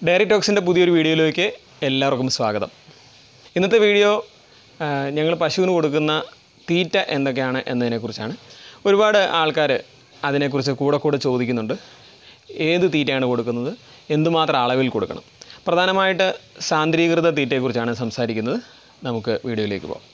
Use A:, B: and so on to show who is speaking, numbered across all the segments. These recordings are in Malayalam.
A: ഡയറി ടോക്സിൻ്റെ പുതിയൊരു വീഡിയോയിലേക്ക് എല്ലാവർക്കും സ്വാഗതം ഇന്നത്തെ വീഡിയോ ആ, ഞങ്ങൾ പശുവിന് കൊടുക്കുന്ന തീറ്റ എന്തൊക്കെയാണ് എന്നതിനെക്കുറിച്ചാണ് ഒരുപാട് ആൾക്കാർ അതിനെക്കുറിച്ച് കൂടെ കൂടെ ചോദിക്കുന്നുണ്ട് ഏത് തീറ്റയാണ് കൊടുക്കുന്നത് എന്തുമാത്രം അളവിൽ കൊടുക്കണം പ്രധാനമായിട്ട് സാന്ദ്രീകൃത തീറ്റയെക്കുറിച്ചാണ് സംസാരിക്കുന്നത് നമുക്ക് വീഡിയോയിലേക്ക് പോകാം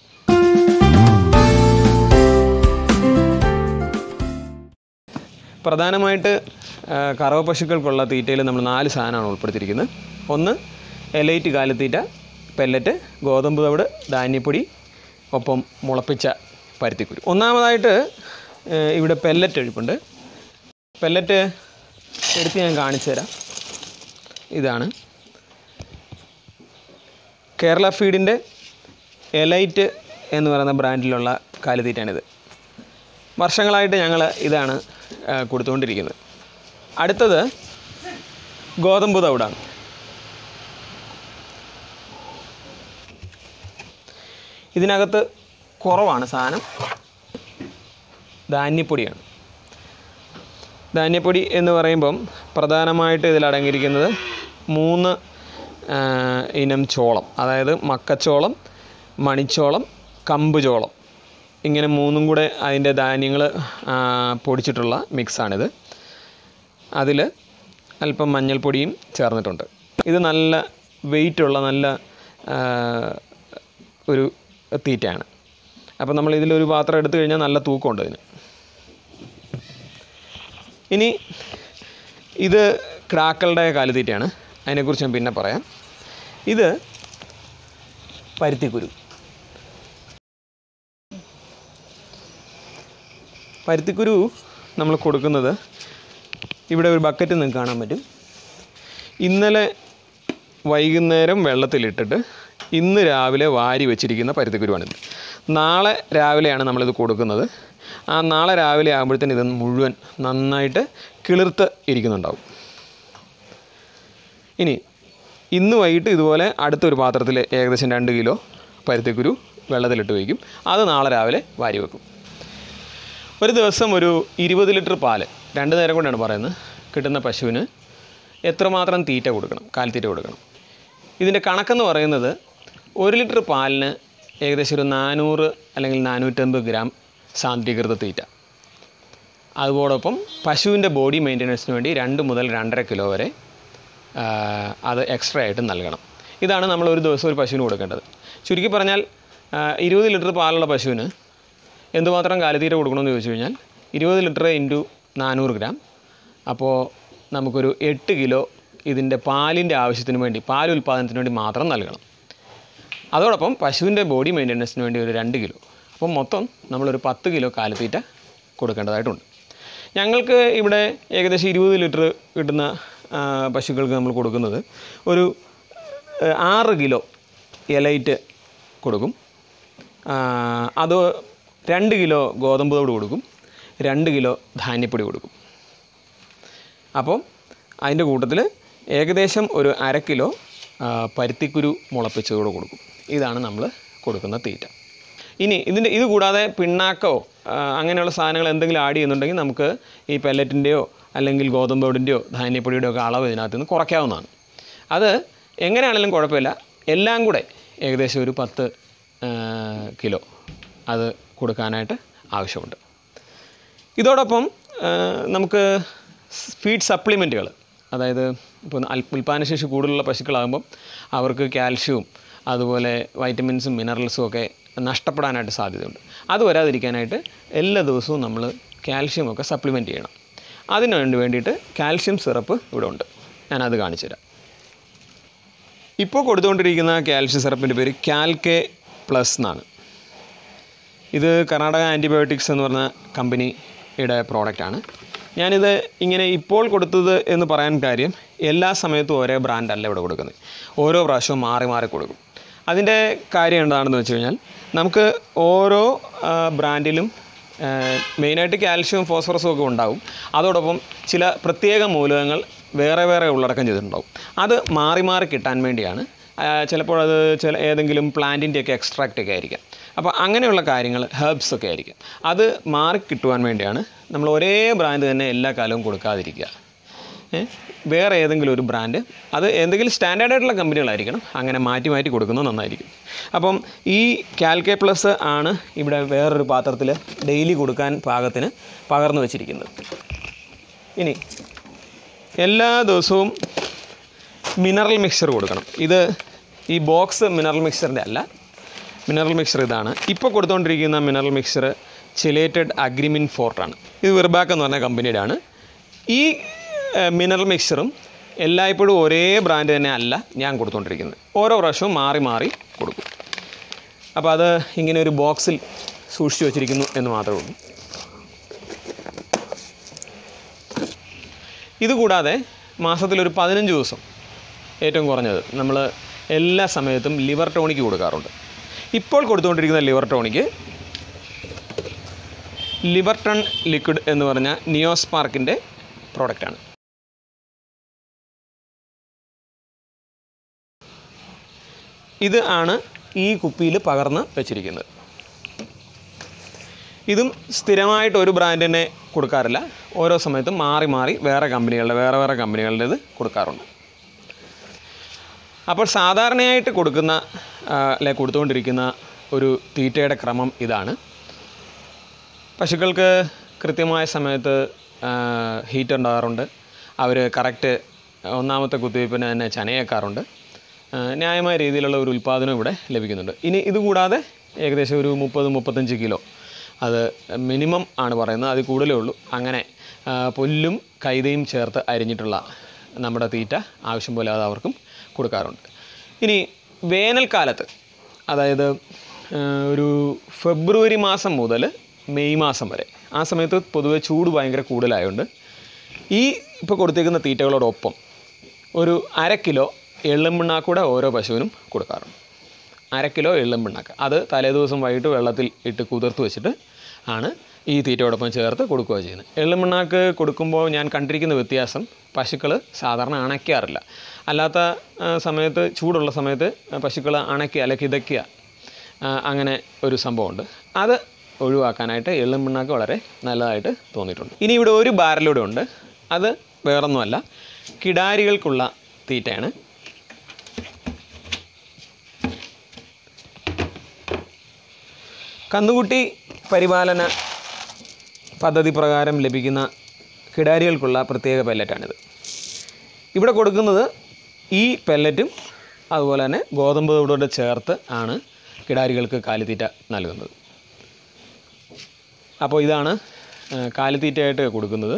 A: പ്രധാനമായിട്ട് ആ, കറവ പശുക്കൾക്കുള്ള തീറ്റയിൽ നമ്മൾ നാല് സാധനമാണ് ഉൾപ്പെടുത്തിയിരിക്കുന്നത് ഒന്ന് എലൈറ്റ് കാലിത്തീറ്റ പെല്ലറ്റ് ഗോതമ്പ് തവിട് ധാന്യപ്പൊടി ഒപ്പം മുളപ്പിച്ച പരുത്തിക്കുരു ഒന്നാമതായിട്ട് ആ, ഇവിടെ പെല്ലറ്റ് എഴുപ്പുണ്ട് പെല്ലറ്റ് എടുത്ത് ഞാൻ കാണിച്ചു തരാം ഇതാണ് കേരള ഫീഡിൻ്റെ എലൈറ്റ് എന്ന് പറയുന്ന ബ്രാൻഡിലുള്ള കാലിത്തീറ്റയാണിത് വർഷങ്ങളായിട്ട് ഞങ്ങൾ ഇതാണ് ആ, കൊടുത്തുകൊണ്ടിരിക്കുന്നത് അടുത്തത് ഗോതമ്പ് തവിടാണ് ഇതിനകത്ത് കുറവാണ് സാധനം ധാന്യപ്പൊടിയാണ് ധാന്യപ്പൊടി എന്ന് പറയുമ്പം പ്രധാനമായിട്ട് ഇതിലടങ്ങിയിരിക്കുന്നത് മൂന്ന് ആ, ഇനം ചോളം അതായത് മക്കച്ചോളം മണിച്ചോളം കമ്പ് ചോളം ഇങ്ങനെ മൂന്നും കൂടെ അതിൻ്റെ ധാന്യങ്ങൾ പൊടിച്ചിട്ടുള്ള മിക്സാണിത് അതിൽ അല്പം മഞ്ഞൾപ്പൊടിയും ചേർന്നിട്ടുണ്ട് ഇത് നല്ല വെയിറ്റുള്ള നല്ല ആ, ഒരു തീറ്റയാണ് അപ്പോൾ നമ്മൾ ഇതിലൊരു പാത്രം എടുത്തു കഴിഞ്ഞാൽ നല്ല തൂക്കമുണ്ട് ഇതിന് ഇനി ഇത് ക്രാക്കളുടെ കാലിത്തീറ്റയാണ് അതിനെക്കുറിച്ച് ഞാൻ പിന്നെ പറയാം ഇത് പരുത്തിക്കുരു പരുത്തിക്കുരു നമ്മൾ കൊടുക്കുന്നത് ഇവിടെ ഒരു ബക്കറ്റ് നിങ്ങൾക്ക് കാണാൻ പറ്റും ഇന്നലെ വൈകുന്നേരം വെള്ളത്തിലിട്ടിട്ട് ഇന്ന് രാവിലെ വാരി വെച്ചിരിക്കുന്ന പരുത്തിക്കുരുവാണിത് നാളെ രാവിലെയാണ് നമ്മളിത് കൊടുക്കുന്നത് ആ നാളെ രാവിലെ ആകുമ്പോഴത്തേന് ഇത് മുഴുവൻ നന്നായിട്ട് കിളിർത്ത് ഇരിക്കുന്നുണ്ടാവും ഇനി ഇന്ന് വൈകിട്ട് ഇതുപോലെ അടുത്തൊരു പാത്രത്തിൽ ഏകദേശം രണ്ട് കിലോ പരുത്തിക്കുരു വെള്ളത്തിലിട്ട് വയ്ക്കും അത് നാളെ രാവിലെ വാരി വെക്കും ഒരു ദിവസം ഒരു ഇരുപത് ലിറ്റർ പാല് രണ്ട് നേരം കൊണ്ടാണ് പറയുന്നത് കിട്ടുന്ന പശുവിന് എത്രമാത്രം തീറ്റ കൊടുക്കണം കാലിത്തീറ്റ കൊടുക്കണം ഇതിൻ്റെ കണക്കെന്ന് പറയുന്നത് ഒരു ലിറ്റർ പാലിന് ഏകദേശം ഒരു നാനൂറ് അല്ലെങ്കിൽ നാനൂറ്റമ്പത് ഗ്രാം സാന്ദ്രീകൃത തീറ്റ അതോടൊപ്പം പശുവിൻ്റെ ബോഡി മെയിൻ്റനൻസിന് വേണ്ടി രണ്ട് മുതൽ രണ്ടര കിലോ വരെ ആ, അത് എക്സ്ട്രാ ആയിട്ട് നൽകണം ഇതാണ് നമ്മൾ ഒരു ദിവസം ഒരു പശുവിന് കൊടുക്കേണ്ടത് ചുരുക്കി പറഞ്ഞാൽ ആ, ഇരുപത് ലിറ്റർ പാലുള്ള പശുവിന് എന്തുമാത്രം കാലിത്തീറ്റ കൊടുക്കണമെന്ന് ചോദിച്ചു കഴിഞ്ഞാൽ ഇരുപത് ലിറ്റർ ഇൻറ്റു നാനൂറ് ഗ്രാം അപ്പോൾ നമുക്കൊരു എട്ട് കിലോ ഇതിൻ്റെ പാലിൻ്റെ ആവശ്യത്തിന് വേണ്ടി പാൽ ഉൽപ്പാദനത്തിന് വേണ്ടി മാത്രം നൽകണം അതോടൊപ്പം പശുവിൻ്റെ ബോഡി മെയിൻ്റനൻസിന് വേണ്ടി ഒരു രണ്ട് കിലോ അപ്പം മൊത്തം നമ്മളൊരു പത്ത് കിലോ കാലിത്തീറ്റ കൊടുക്കേണ്ടതായിട്ടുണ്ട് ഞങ്ങൾക്ക് ഇവിടെ ഏകദേശം ഇരുപത് ലിറ്റർ കിട്ടുന്ന ആ, പശുക്കൾക്ക് നമ്മൾ കൊടുക്കുന്നത് ഒരു ആ, ആറ് കിലോ എലൈറ്റ് കൊടുക്കും ആ, അത് രണ്ട് കിലോ ഗോതമ്പ് തവിട് കൊടുക്കും രണ്ട് കിലോ ധാന്യപ്പൊടി കൊടുക്കും അപ്പം അതിൻ്റെ കൂട്ടത്തിൽ ഏകദേശം ഒരു അര കിലോ ആ, പരുത്തിക്കുരു മുളപ്പിച്ചത് കൂടെ കൊടുക്കും ഇതാണ് നമ്മൾ കൊടുക്കുന്ന തീറ്റ ഇനി ഇതിൻ്റെ ഇത് കൂടാതെ പിണ്ണാക്കോ ആ, അങ്ങനെയുള്ള സാധനങ്ങൾ എന്തെങ്കിലും ആഡ് ചെയ്യുന്നുണ്ടെങ്കിൽ നമുക്ക് ഈ പെല്ലറ്റിൻ്റെയോ അല്ലെങ്കിൽ ഗോതമ്പ് തവിടിൻ്റെയോ ധാന്യപ്പൊടിയുടെയോ ഒക്കെ അളവ് ഇതിനകത്ത് നിന്ന് കുറയ്ക്കാവുന്നതാണ് അത് എങ്ങനെയാണെങ്കിലും കുഴപ്പമില്ല എല്ലാം കൂടെ ഏകദേശം ഒരു പത്ത് ആ, കിലോ അത് കൊടുക്കാനായിട്ട് ആവശ്യമുണ്ട് ഇതോടൊപ്പം ആ, നമുക്ക് ഫീഡ് സപ്ലിമെൻറ്റുകൾ അതായത് ഇപ്പോൾ അൽ- ഉൽപ്പാദനശേഷി കൂടുതലുള്ള പശുക്കളാകുമ്പം അവർക്ക് കാൽഷ്യവും അതുപോലെ വൈറ്റമിൻസും മിനറൽസും ഒക്കെ നഷ്ടപ്പെടാനായിട്ട് സാധ്യതയുണ്ട് അത് വരാതിരിക്കാനായിട്ട് എല്ലാ ദിവസവും നമ്മൾ കാൽഷ്യമൊക്കെ സപ്ലിമെൻറ്റ് ചെയ്യണം അതിന് വേണ്ടി വേണ്ടിയിട്ട് കാൽഷ്യം സിറപ്പ് ഇവിടെ ഉണ്ട് ഞാനത് കാണിച്ചു തരാം ഇപ്പോൾ കൊടുത്തുകൊണ്ടിരിക്കുന്ന കാൽഷ്യം സിറപ്പിൻ്റെ പേര് കാൽക്കെ പ്ലസ് എന്നാണ് ഇത് കർണാടക ആൻറ്റിബയോട്ടിക്സ് എന്ന് പറഞ്ഞ കമ്പനിയുടെ പ്രോഡക്റ്റാണ് ഞാനിത് ഇങ്ങനെ ഇപ്പോൾ കൊടുത്തത് എന്ന് പറയാൻ കാര്യം എല്ലാ സമയത്തും ഒരേ ബ്രാൻഡല്ല ഇവിടെ കൊടുക്കുന്നത് ഓരോ പ്രാവശ്യവും മാറി മാറി കൊടുക്കും അതിൻ്റെ കാര്യം എന്താണെന്ന് വെച്ച് കഴിഞ്ഞാൽ നമുക്ക് ഓരോ ആ, ബ്രാൻഡിലും ആ, മെയിനായിട്ട് കാൽഷ്യവും ഫോസ്ഫറസും ഒക്കെ ഉണ്ടാവും അതോടൊപ്പം ചില പ്രത്യേക മൂലകങ്ങൾ വേറെ വേറെ ഉള്ളടക്കം ചെയ്തിട്ടുണ്ടാവും അത് മാറി മാറി കിട്ടാൻ വേണ്ടിയാണ് ആ, ചിലപ്പോൾ അത് ചില ഏതെങ്കിലും പ്ലാന്റിൻ്റെയൊക്കെ എക്സ്ട്രാക്റ്റ് ഒക്കെ ആയിരിക്കാം അപ്പോൾ അങ്ങനെയുള്ള കാര്യങ്ങൾ ഹെർബ്സ് ഒക്കെ ആയിരിക്കും അത് മാറി കിട്ടുവാൻ വേണ്ടിയാണ് നമ്മൾ ഒരേ ബ്രാൻഡ് തന്നെ എല്ലാ കാലവും കൊടുക്കാതിരിക്കുക ഏ? വേറെ ഏതെങ്കിലും ഒരു ബ്രാൻഡ് അത് എന്തെങ്കിലും സ്റ്റാൻഡേർഡ് ആയിട്ടുള്ള കമ്പനികളായിരിക്കണം അങ്ങനെ മാറ്റി മാറ്റി കൊടുക്കുന്നത് നന്നായിരിക്കും അപ്പം ഈ കാൽക്കെ പ്ലസ് ആണ് ഇവിടെ വേറൊരു പാത്രത്തിൽ ഡെയിലി കൊടുക്കാൻ പാകത്തിന് പകർന്നു വെച്ചിരിക്കുന്നത് ഇനി എല്ലാ ദിവസവും മിനറൽ മിക്സ്ചർ കൊടുക്കണം ഇത് ഈ ബോക്സ് മിനറൽ മിക്സ്ചറിൻ്റെ അല്ല മിനറൽ മിക്സ്ചർ ഇതാണ് ഇപ്പോൾ കൊടുത്തുകൊണ്ടിരിക്കുന്ന മിനറൽ മിക്സ്ചർ ചിലേറ്റഡ് അഗ്രിമിൻ ഫോർട്ടാണ് ഇത് വെർബാക്ക് എന്ന് പറഞ്ഞ കമ്പനിയുടെ ആണ് ഈ മിനറൽ മിക്സ്ചറും എല്ലായ്പ്പോഴും ഒരേ ബ്രാൻഡ് തന്നെ അല്ല ഞാൻ കൊടുത്തുകൊണ്ടിരിക്കുന്നത് ഓരോ പ്രാവശ്യവും മാറി മാറി കൊടുക്കും അപ്പോൾ അത് ഇങ്ങനെ ഒരു ബോക്സിൽ സൂക്ഷിച്ചു വച്ചിരിക്കുന്നു എന്ന് മാത്രമേ ഉള്ളൂ ഇതുകൂടാതെ മാസത്തിലൊരു പതിനഞ്ച് ദിവസം ഏറ്റവും കുറഞ്ഞത് നമ്മൾ എല്ലാ സമയത്തും ലിവർ ടോണിക്ക് കൊടുക്കാറുണ്ട് ഇപ്പോൾ കൊടുത്തുകൊണ്ടിരിക്കുന്ന ലിവർ ടോണിക്ക് ലിവർട്ടൺ ലിക്വിഡ് എന്ന് പറഞ്ഞ നിയോസ്പാർക്കിൻ്റെ പ്രോഡക്റ്റാണ് ഇത് ആണ് ഈ കുപ്പിയിൽ പകർന്ന് വെച്ചിരിക്കുന്നത് ഇതും സ്ഥിരമായിട്ട് ഒരു ബ്രാൻഡ് തന്നെ കൊടുക്കാറില്ല ഓരോ സമയത്തും മാറി മാറി വേറെ കമ്പനികളുടെ വേറെ വേറെ കമ്പനികളുടേത് കൊടുക്കാറുണ്ട് അപ്പോൾ സാധാരണയായിട്ട് കൊടുക്കുന്ന ആ, അല്ലെ കൊടുത്തുകൊണ്ടിരിക്കുന്ന ഒരു തീറ്റയുടെ ക്രമം ഇതാണ് പശുക്കൾക്ക് കൃത്യമായ സമയത്ത് ഹീറ്റ് ഉണ്ടാകാറുണ്ട് അവർ കറക്റ്റ് ഒന്നാമത്തെ കുത്തിവയ്പ്പിന് തന്നെ ചനയേക്കാറുണ്ട് ആ, ന്യായമായ രീതിയിലുള്ള ഒരു ഉൽപ്പാദനം ഇവിടെ ലഭിക്കുന്നുണ്ട് ഇനി ഇതുകൂടാതെ ഏകദേശം ഒരു മുപ്പത് മുപ്പത്തഞ്ച് കിലോ അത് മിനിമം ആണ് പറയുന്നത് അതിൽ കൂടുതലേ ഉള്ളൂ അങ്ങനെ ആ, പുല്ലും കൈതയും ചേർത്ത് അരിഞ്ഞിട്ടുള്ള നമ്മുടെ തീറ്റ ആവശ്യം പോലെ അത് അവർക്കും കൊടുക്കാറുണ്ട് ഇനി വേനൽക്കാലത്ത് അതായത് ആ, ഒരു ഫെബ്രുവരി മാസം മുതൽ മെയ് മാസം വരെ ആ സമയത്ത് പൊതുവെ ചൂട് ഭയങ്കര കൂടുതലായതുകൊണ്ട് ഈ ഇപ്പോൾ കൊടുത്തേക്കുന്ന തീറ്റകളോടൊപ്പം ഒരു അര കിലോ എള്ളും പിണ്ണാക്കൂടെ ഓരോ പശുവിനും കൊടുക്കാറുണ്ട് അര കിലോ എള്ളും പിണ്ണാക്ക് അത് തലേദിവസം വൈകിട്ട് വെള്ളത്തിൽ ഇട്ട് കുതിർത്ത് വെച്ചിട്ട് ആണ് ഈ തീറ്റയോടൊപ്പം ചേർത്ത് കൊടുക്കുക ചെയ്യുന്നത് എള്ളും പിണ്ണാക്ക് കൊടുക്കുമ്പോൾ ഞാൻ കണ്ടിരിക്കുന്ന വ്യത്യാസം പശുക്കൾ സാധാരണ അണയ്ക്കാറില്ല അല്ലാത്ത ആ, സമയത്ത് ചൂടുള്ള സമയത്ത് പശുക്കൾ അണയ്ക്കുക അല്ലെങ്കിൽ കിതയ്ക്കുക ആ, അങ്ങനെ ഒരു സംഭവമുണ്ട് അത് ഒഴിവാക്കാനായിട്ട് എള്ളും പിണ്ണാക്ക് വളരെ നല്ലതായിട്ട് തോന്നിയിട്ടുണ്ട് ഇനി ഇവിടെ ഒരു ബാരലൂടെ ഉണ്ട് അത് വേറൊന്നുമല്ല കിടാരികൾക്കുള്ള തീറ്റയാണ് കന്നുകുട്ടി പരിപാലന പദ്ധതി പ്രകാരം ലഭിക്കുന്ന കിടാരികൾക്കുള്ള പ്രത്യേക പെല്ലറ്റാണിത് ഇവിടെ കൊടുക്കുന്നത് ഈ പെല്ലറ്റും അതുപോലെ തന്നെ ഗോതമ്പ് തവിടോട് ചേർത്ത് ആണ് കിടാരികൾക്ക് കാലിത്തീറ്റ നൽകുന്നത് അപ്പോൾ ഇതാണ് ആ, കാലിത്തീറ്റയായിട്ട് കൊടുക്കുന്നത്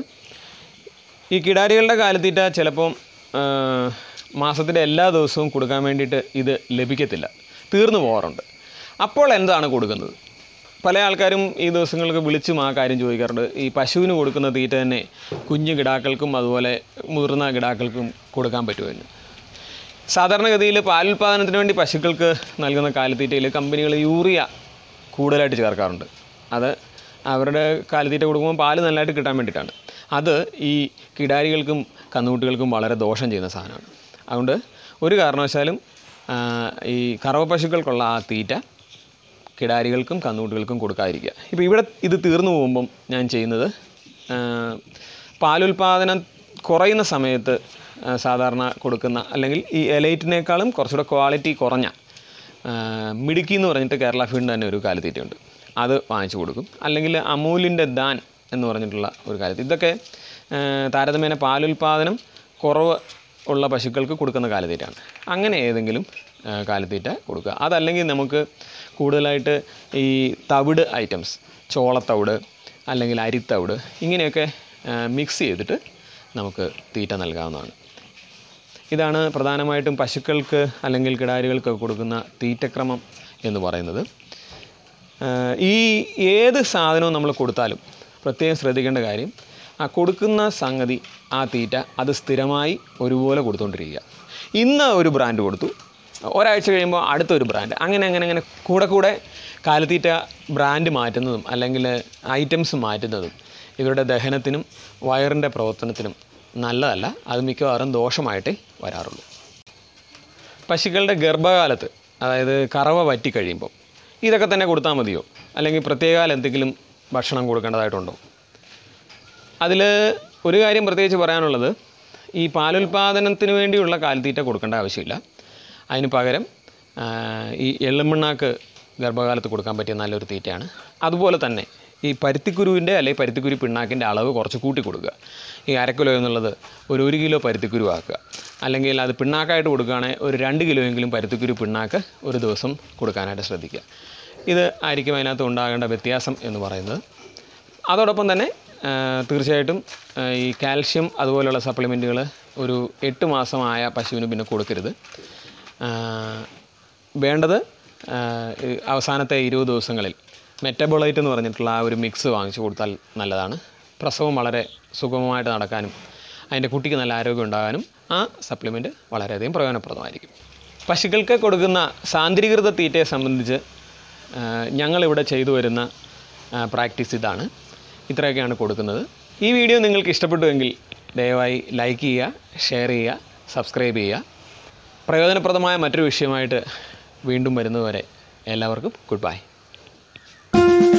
A: ഈ കിടാരികളുടെ കാലിത്തീറ്റ ചിലപ്പം ആ, മാസത്തിൻ്റെ എല്ലാ ദിവസവും കൊടുക്കാൻ വേണ്ടിയിട്ട് ഇത് ലഭിക്കത്തില്ല തീർന്നു പോകാറുണ്ട് അപ്പോൾ എന്താണ് കൊടുക്കുന്നത് പല ആൾക്കാരും ഈ ദിവസങ്ങൾക്ക് വിളിച്ചും ആ കാര്യം ചോദിക്കാറുണ്ട് ഈ പശുവിന് കൊടുക്കുന്ന തീറ്റ തന്നെ കുഞ്ഞു കിടാക്കൾക്കും അതുപോലെ മുതിർന്ന കിടാക്കൾക്കും കൊടുക്കാൻ പറ്റുമെന്ന് സാധാരണഗതിയിൽ പാലുൽപാദനത്തിന് വേണ്ടി പശുക്കൾക്ക് നൽകുന്ന കാലിത്തീറ്റയിൽ കമ്പനികൾ യൂറിയ കൂടുതലായിട്ട് ചേർക്കാറുണ്ട് അത് അവരുടെ കാലിത്തീറ്റ കൊടുക്കുമ്പോൾ പാല് നല്ലതായിട്ട് കിട്ടാൻ വേണ്ടിയിട്ടാണ് അത് ഈ കിടാരികൾക്കും കന്നുകുട്ടികൾക്കും വളരെ ദോഷം ചെയ്യുന്ന സാധനമാണ് അതുകൊണ്ട് ഒരു കാരണവശാലും ആ, ഈ കറവ പശുക്കൾക്കുള്ള ആ തീറ്റ കിടാരികൾക്കും കന്നുകുട്ടികൾക്കും കൊടുക്കാതിരിക്കുക ഇപ്പോൾ ഇവിടെ ഇത് തീർന്നു പോകുമ്പം ഞാൻ ചെയ്യുന്നത് ആ, പാലുൽപാദനം കുറയുന്ന സമയത്ത് ആ, സാധാരണ കൊടുക്കുന്ന അല്ലെങ്കിൽ ഈ എലൈറ്റിനേക്കാളും കുറച്ചുകൂടെ ക്വാളിറ്റി കുറഞ്ഞ ആ, മിടുക്കി എന്ന് പറഞ്ഞിട്ട് കേരള ഫീഡിൻ്റെ തന്നെ ഒരു കാലിത്തീറ്റയുണ്ട് അത് വാങ്ങിച്ചു കൊടുക്കും അല്ലെങ്കിൽ അമൂലിൻ്റെ ദാൻ എന്ന് പറഞ്ഞിട്ടുള്ള ഒരു കാലത്ത് ഇതൊക്കെ ആ, താരതമ്യേന പാലുൽപാദനം കുറവ് ഉള്ള പശുക്കൾക്ക് കൊടുക്കുന്ന കാലിത്തീറ്റയാണ് അങ്ങനെ ഏതെങ്കിലും ആ, കാലിത്തീറ്റ കൊടുക്കുക അതല്ലെങ്കിൽ നമുക്ക് കൂടുതലായിട്ട് ഈ തവിട് ഐറ്റംസ് ചോളത്തവിട് അല്ലെങ്കിൽ അരിത്തവിട് ഇങ്ങനെയൊക്കെ മിക്സ് ചെയ്തിട്ട് നമുക്ക് തീറ്റ നൽകാവുന്നതാണ് ഇതാണ് പ്രധാനമായിട്ടും പശുക്കൾക്ക് അല്ലെങ്കിൽ കിടാരികൾക്ക് കൊടുക്കുന്ന തീറ്റക്രമം എന്ന് പറയുന്നത് ആഹ് ഈ ഏത് സാധനവും നമ്മൾ കൊടുത്താലും പ്രത്യേകം ശ്രദ്ധിക്കേണ്ട കാര്യം ആ കൊടുക്കുന്ന സംഗതി ആ തീറ്റ അത് സ്ഥിരമായി ഒരുപോലെ കൊടുത്തുകൊണ്ടിരിക്കുക ഇന്ന് ഒരു ബ്രാൻഡ് കൊടുത്തു ഒരാഴ്ച കഴിയുമ്പോൾ അടുത്തൊരു ബ്രാൻഡ് അങ്ങനെ അങ്ങനെ അങ്ങനെ കൂടെ കൂടെ കാലിത്തീറ്റ ബ്രാൻഡ് മാറ്റുന്നതും അല്ലെങ്കിൽ ഐറ്റംസ് മാറ്റുന്നതും ഇവരുടെ ദഹനത്തിനും വയറിൻ്റെ പ്രവർത്തനത്തിനും നല്ലതല്ല അത് മിക്കവാറും ദോഷമായിട്ടേ വരാറുള്ളൂ പശുക്കളുടെ ഗർഭകാലത്ത് അതായത് കറവ വറ്റി കഴിയുമ്പോൾ ഇതൊക്കെ തന്നെ കൊടുത്താൽ മതിയോ അല്ലെങ്കിൽ പ്രത്യേകാൽ എന്തെങ്കിലും ഭക്ഷണം കൊടുക്കേണ്ടതായിട്ടുണ്ടോ അതിൽ ഒരു കാര്യം പ്രത്യേകിച്ച് പറയാനുള്ളത് ഈ പാലുൽപാദനത്തിന് വേണ്ടിയുള്ള കാലിത്തീറ്റ കൊടുക്കേണ്ട ആവശ്യമില്ല അതിന് പകരം ആ, ഈ എള്ളുമണ്ണാക്ക് ഗർഭകാലത്ത് കൊടുക്കാൻ പറ്റിയ നല്ലൊരു തീറ്റയാണ് അതുപോലെ തന്നെ ഈ പരുത്തിക്കുരുവിൻ്റെ അല്ലെങ്കിൽ പരുത്തിക്കുരു പിണ്ണാക്കിൻ്റെ അളവ് കുറച്ച് കൂട്ടി കൊടുക്കുക ഈ അര കിലോ എന്നുള്ളത് ഒരു ഒരു കിലോ പരുത്തിക്കുരു ആക്കുക അല്ലെങ്കിൽ അത് പിണ്ണാക്കായിട്ട് കൊടുക്കുകയാണെങ്കിൽ ഒരു രണ്ട് കിലോ എങ്കിലും പരുത്തിക്കുരു പിണ്ണാക്ക് ഒരു ദിവസം കൊടുക്കാനായിട്ട് ശ്രദ്ധിക്കുക ഇത് ആയിരിക്കും അതിനകത്ത് ഉണ്ടാകേണ്ട വ്യത്യാസം എന്ന് പറയുന്നത് അതോടൊപ്പം തന്നെ ആ, തീർച്ചയായിട്ടും ആ, ഈ കാൽഷ്യം അതുപോലെയുള്ള സപ്ലിമെൻറ്റുകൾ ഒരു എട്ട് മാസമായ പശുവിന് പിന്നെ കൊടുക്കരുത് ആ, വേണ്ടത് ആ, ഈ അവസാനത്തെ ഇരുപത് ദിവസങ്ങളിൽ മെറ്റബോളൈറ്റ് എന്ന് പറഞ്ഞിട്ടുള്ള ആ ഒരു മിക്സ് വാങ്ങിച്ചു കൊടുത്താൽ നല്ലതാണ് പ്രസവം വളരെ സുഗമമായിട്ട് നടക്കാനും അതിൻ്റെ കുട്ടിക്ക് നല്ല ആരോഗ്യം ഉണ്ടാകാനും ആ സപ്ലിമെൻറ്റ് വളരെയധികം പ്രയോജനപ്രദമായിരിക്കും പശുക്കൾക്ക് കൊടുക്കുന്ന സാന്ദ്രീകൃത തീറ്റയെ സംബന്ധിച്ച് ആ, ഞങ്ങളിവിടെ ചെയ്തു വരുന്ന ആ, പ്രാക്ടീസ് ഇതാണ് ഇത്രയൊക്കെയാണ് കൊടുക്കുന്നത് ഈ വീഡിയോ നിങ്ങൾക്ക് ഇഷ്ടപ്പെട്ടുവെങ്കിൽ ദയവായി ലൈക്ക് ചെയ്യുക ഷെയർ ചെയ്യുക സബ്സ്ക്രൈബ് ചെയ്യുക പ്രയോജനപ്രദമായ മറ്റൊരു വിഷയമായിട്ട് വീണ്ടും വരുന്നതുവരെ എല്ലാവർക്കും ഗുഡ് ബൈ